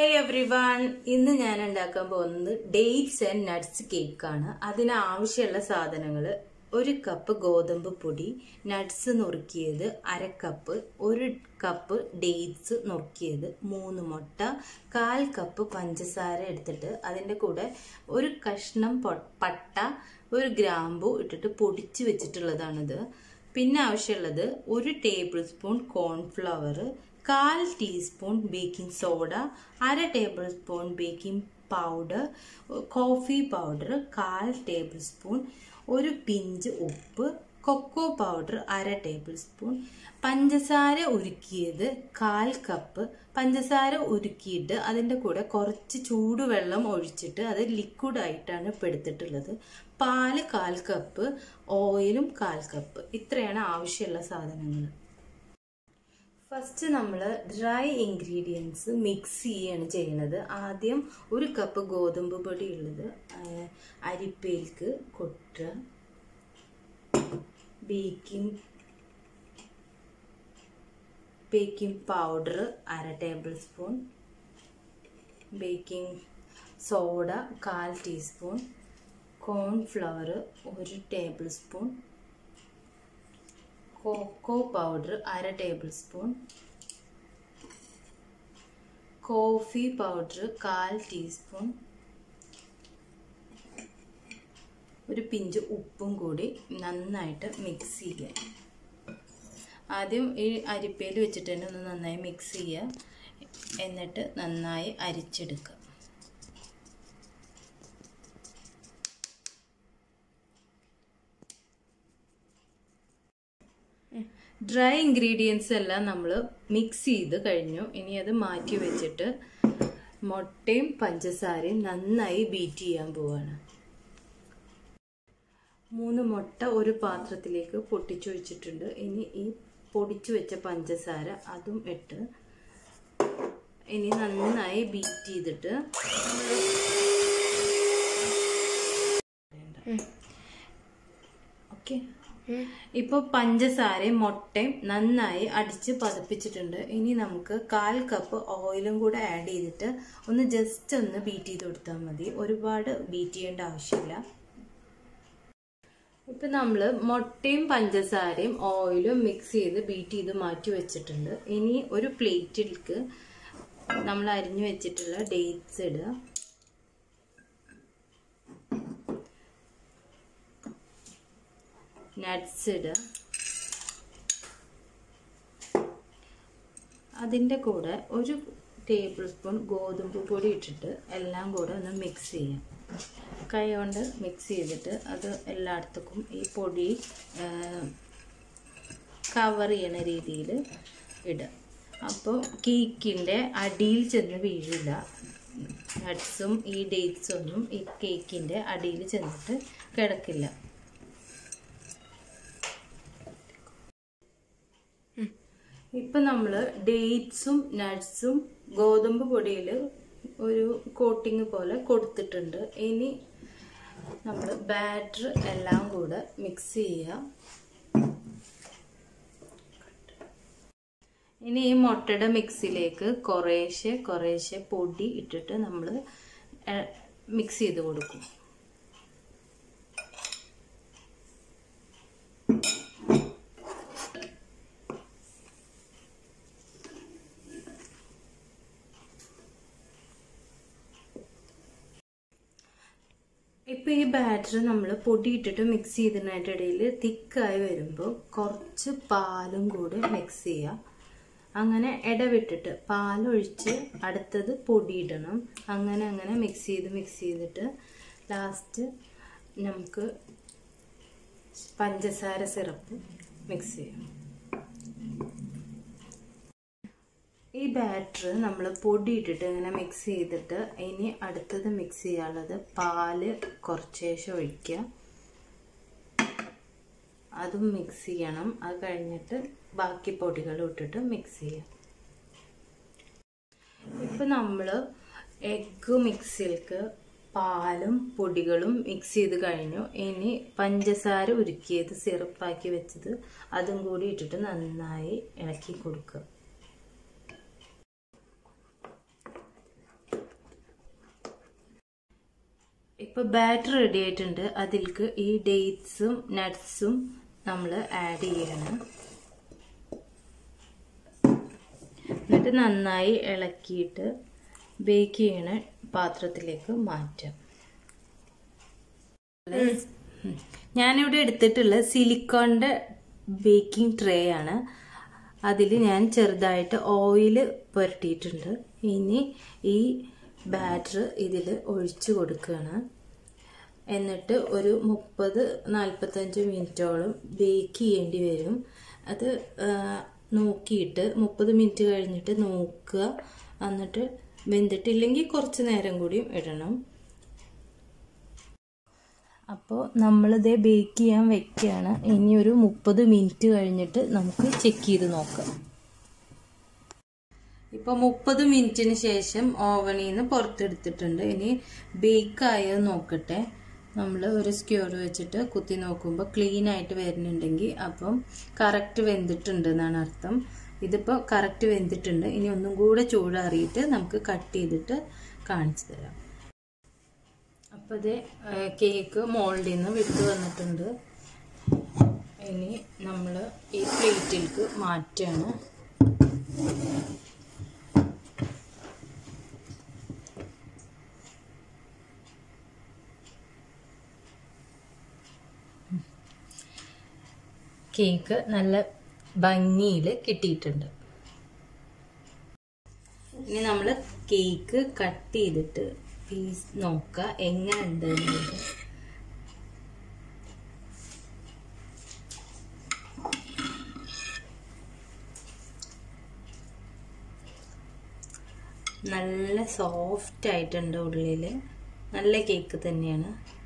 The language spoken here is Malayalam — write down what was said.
ഹായ് എവ്രി വൺ ഇന്ന് ഞാൻ ഉണ്ടാക്കാൻ പോകുന്നത് ഡേറ്റ്സ് ആൻഡ് നട്ട്സ് കേക്കാണ് അതിന് ആവശ്യമുള്ള സാധനങ്ങൾ ഒരു കപ്പ് ഗോതമ്പ് പൊടി നട്ട്സ് നുറുക്കിയത് അര കപ്പ് ഒരു കപ്പ് ഡേറ്റ്സ് നുറുക്കിയത് മൂന്ന് മുട്ട കാൽ കപ്പ് പഞ്ചസാര എടുത്തിട്ട് അതിൻ്റെ കൂടെ ഒരു കഷ്ണം പൊ- പട്ട ഒരു ഗ്രാമ്പു ഇട്ടിട്ട് പൊടിച്ച് വെച്ചിട്ടുള്ളതാണിത് പിന്നെ ആവശ്യമുള്ളത് ഒരു ടേബിൾ സ്പൂൺ കോൺഫ്ലവർ കാൽ ടീസ്പൂൺ ബേക്കിംഗ് സോഡ അര tablespoon baking powder coffee powder കാൽ ടേബിൾ സ്പൂൺ ഒരു പിഞ്ച് ഉപ്പ് കൊക്കോ പൗഡർ അര ടേബിൾ സ്പൂൺ പഞ്ചസാര ഉരുക്കിയത് കാൽ കപ്പ് പഞ്ചസാര ഉരുക്കിയിട്ട് അതിൻ്റെ കൂടെ കുറച്ച് ചൂടുവെള്ളം ഒഴിച്ചിട്ട് അത് ലിക്വിഡ് ആയിട്ടാണ് ഇപ്പോൾ എടുത്തിട്ടുള്ളത് പാല് കാൽ കപ്പ് ഓയിലും കാൽ കപ്പ് ഇത്രയാണ് ആവശ്യമുള്ള സാധനങ്ങൾ ഫസ്റ്റ് നമ്മൾ ഡ്രൈ ഇൻഗ്രീഡിയൻസ് മിക്സ് ചെയ്യാണ് ചെയ്യുന്നത് ആദ്യം ഒരു കപ്പ് ഗോതമ്പ് പൊടി ഉള്ളത് ആ, അരിപ്പയിലേക്ക് കൊട്ടുക ബേക്കിംഗ് ബേക്കിംഗ് പൗഡർ അര ടേബിൾ സ്പൂൺ ബേക്കിംഗ് സോഡ കാൽ ടീസ്പൂൺ കോൺഫ്ലവർ ഒരു ടേബിൾ സ്പൂൺ കോക്കോ പൗഡർ അര ടേബിൾ സ്പൂൺ കോഫി പൗഡർ കാൽ ടീസ്പൂൺ ഒരു പിഞ്ച് ഉപ്പും കൂടി നന്നായിട്ട് മിക്സ് ചെയ്യുക ആദ്യം ഈ അരിപ്പയിൽ വെച്ചിട്ട് തന്നെ ഒന്ന് നന്നായി മിക്സ് ചെയ്യുക എന്നിട്ട് നന്നായി അരിച്ചെടുക്കുക ഡ്രൈ ഇൻഗ്രീഡിയൻസ് എല്ലാം നമ്മൾ മിക്സ് ചെയ്ത് കഴിഞ്ഞു ഇനി അത് മാറ്റി വെച്ചിട്ട് മുട്ടയും പഞ്ചസാരയും നന്നായി ബീറ്റ് ചെയ്യാൻ പോവാണ് മൂന്ന് മുട്ട ഒരു പാത്രത്തിലേക്ക് പൊട്ടിച്ചൊഴിച്ചിട്ടുണ്ട് ഇനി ഈ പൊടിച്ചു വെച്ച പഞ്ചസാര അതും ഇട്ട് ഇനി നന്നായി ബീറ്റ് ചെയ്തിട്ട് ഓക്കെ ഇപ്പോൾ പഞ്ചസാരയും മുട്ടയും നന്നായി അടിച്ച് പതപ്പിച്ചിട്ടുണ്ട് ഇനി നമുക്ക് കാൽ കപ്പ് ഓയിലും കൂടെ ആഡ് ചെയ്തിട്ട് ഒന്ന് ജസ്റ്റ് ഒന്ന് ബീറ്റ് ചെയ്ത് കൊടുത്താൽ മതി ഒരുപാട് ബീറ്റ് ചെയ്യേണ്ട ആവശ്യമില്ല ഇപ്പം നമ്മൾ മുട്ടയും പഞ്ചസാരയും ഓയിലും മിക്സ് ചെയ്ത് ബീറ്റ് ചെയ്ത് മാറ്റി വെച്ചിട്ടുണ്ട് ഇനി ഒരു പ്ലേറ്റിലേക്ക് നമ്മൾ അരിഞ്ഞു വെച്ചിട്ടുള്ള ഡേറ്റ്സ് ഇടുക നട്ട്സ് ഇടുക അതിൻ്റെ കൂടെ ഒരു ടേബിൾ സ്പൂൺ ഗോതമ്പ് പൊടി ഇട്ടിട്ട് എല്ലാം കൂടെ ഒന്ന് മിക്സ് ചെയ്യാം കൈ കൊണ്ട് മിക്സ് ചെയ്തിട്ട് അത് എല്ലായിടത്തേക്കും ഈ പൊടി കവർ ചെയ്യണ രീതിയിൽ ഇടുക അപ്പോൾ കേക്കിൻ്റെ അടിയിൽ ചെന്ന് വീഴില്ല നട്ട്സും ഈ ഡേറ്റ്സും ഒന്നും ഈ കേക്കിൻ്റെ അടിയിൽ ചെന്നിട്ട് കിടക്കില്ല ഇപ്പം നമ്മൾ ഡേറ്റ്സും നട്ട്സും ഗോതമ്പ് പൊടിയിൽ ഒരു കോട്ടിങ് പോലെ കൊടുത്തിട്ടുണ്ട് ഇനി നമ്മൾ ബാറ്റർ എല്ലാം കൂടെ മിക്സ് ചെയ്യുക ഇനി ഈ മുട്ടയുടെ മിക്സിലേക്ക് കുറേശ്ശെ കുറേശ്ശെ പൊടി ഇട്ടിട്ട് നമ്മൾ മിക്സ് ചെയ്ത് കൊടുക്കും ഇപ്പോൾ ഈ ബാറ്റർ നമ്മൾ പൊടി ഇട്ടിട്ട് മിക്സ് ചെയ്തതിനായിട്ട് ഇടയിൽ തിക്കായി വരുമ്പോൾ കുറച്ച് പാലും കൂടി മിക്സ് ചെയ്യുക അങ്ങനെ ഇടവിട്ടിട്ട് പാലൊഴിച്ച് അടുത്തത് പൊടി ഇടണം അങ്ങനെ അങ്ങനെ മിക്സ് ചെയ്ത് മിക്സ് ചെയ്തിട്ട് ലാസ്റ്റ് നമുക്ക് പഞ്ചസാര സിറപ്പ് മിക്സ് ചെയ്യാം ഈ ബാറ്റർ നമ്മൾ പൊടി ഇട്ടിട്ട് ഇങ്ങനെ മിക്സ് ചെയ്തിട്ട് ഇനി അടുത്തത് മിക്സ് ചെയ്യാനുള്ളത് പാല് കുറച്ചേശം ഒഴിക്കുക അതും മിക്സ് ചെയ്യണം അത് കഴിഞ്ഞിട്ട് ബാക്കി പൊടികൾ ഇട്ടിട്ട് മിക്സ് ചെയ്യാം ഇപ്പം നമ്മൾ എഗ്ഗ് മിക്സിലേക്ക് പാലും പൊടികളും മിക്സ് ചെയ്ത് കഴിഞ്ഞു ഇനി പഞ്ചസാര ഉരുക്കിയത് സിറപ്പാക്കി വെച്ചത് അതും കൂടി ഇട്ടിട്ട് നന്നായി ഇളക്കി കൊടുക്കുക ഇപ്പൊ ബാറ്റർ റെഡി ആയിട്ടുണ്ട് അതിലേക്ക് ഈ ഡേറ്റ്സും നട്ട്സും നമ്മൾ ആഡ് ചെയ്യണം എന്നിട്ട് നന്നായി ഇളക്കിയിട്ട് ബേക്ക് ചെയ്യണ പാത്രത്തിലേക്ക് മാറ്റാം ഉം. ഞാനിവിടെ എടുത്തിട്ടുള്ള സിലിക്കോണിന്റെ ബേക്കിംഗ് ട്രേ ആണ് അതിൽ ഞാൻ ചെറുതായിട്ട് ഓയിൽ പുരട്ടിയിട്ടുണ്ട് ഇനി ഈ ബാറ്റർ ഇതിൽ ഒഴിച്ചു കൊടുക്കുകയാണ് എന്നിട്ട് ഒരു മുപ്പത് നാൽപ്പത്തഞ്ച് മിനിറ്റോളം ബേക്ക് ചെയ്യേണ്ടി വരും അത് ആ, നോക്കിയിട്ട് മുപ്പത് മിനിറ്റ് കഴിഞ്ഞിട്ട് നോക്കുക എന്നിട്ട് വെന്തിട്ടില്ലെങ്കിൽ കുറച്ച് നേരം കൂടിയും ഇടണം അപ്പോൾ നമ്മളിതേ ബേക്ക് ചെയ്യാൻ വെക്കുകയാണ് ഇനി ഒരു മുപ്പത് മിനിറ്റ് കഴിഞ്ഞിട്ട് നമുക്ക് ചെക്ക് ചെയ്ത് നോക്കാം ഇപ്പോൾ മുപ്പത് മിനിറ്റിന് ശേഷം ഓവനിൽ നിന്ന് പുറത്തെടുത്തിട്ടുണ്ട് ഇനി ബേക്ക് ആയോ നോക്കട്ടെ നമ്മൾ ഒരു സ്ക്യൂർ വെച്ചിട്ട് കുത്തി നോക്കുമ്പോൾ ക്ലീൻ ആയിട്ട് വരുന്നുണ്ടെങ്കിൽ അപ്പം കറക്റ്റ് വെന്തിട്ടുണ്ട് എന്നാണ് അർത്ഥം ഇതിപ്പോൾ കറക്റ്റ് വെന്തിട്ടുണ്ട് ഇനി ഒന്നും കൂടെ ചൂടാറിയിട്ട് നമുക്ക് കട്ട് ചെയ്തിട്ട് കാണിച്ചു തരാം അപ്പോൾ ഇത് കേക്ക് മോൾഡിൽ നിന്ന് വിട്ട് വന്നിട്ടുണ്ട് ഇനി നമ്മൾ ഈ പ്ലേറ്റിലേക്ക് മാറ്റുകയാണ് കേക്ക് നല്ല ഭംഗിയിൽ കിട്ടിയിട്ടുണ്ട് ഇനി നമ്മൾ കേക്ക് കട്ട് ചെയ്തിട്ട് പീസ് നോക്കുക എങ്ങനെ ഉണ്ട് എന്നുള്ളത് നല്ല സോഫ്റ്റ് ആയിട്ടുണ്ട് ഉള്ളിൽ നല്ല കേക്ക് തന്നെയാണ്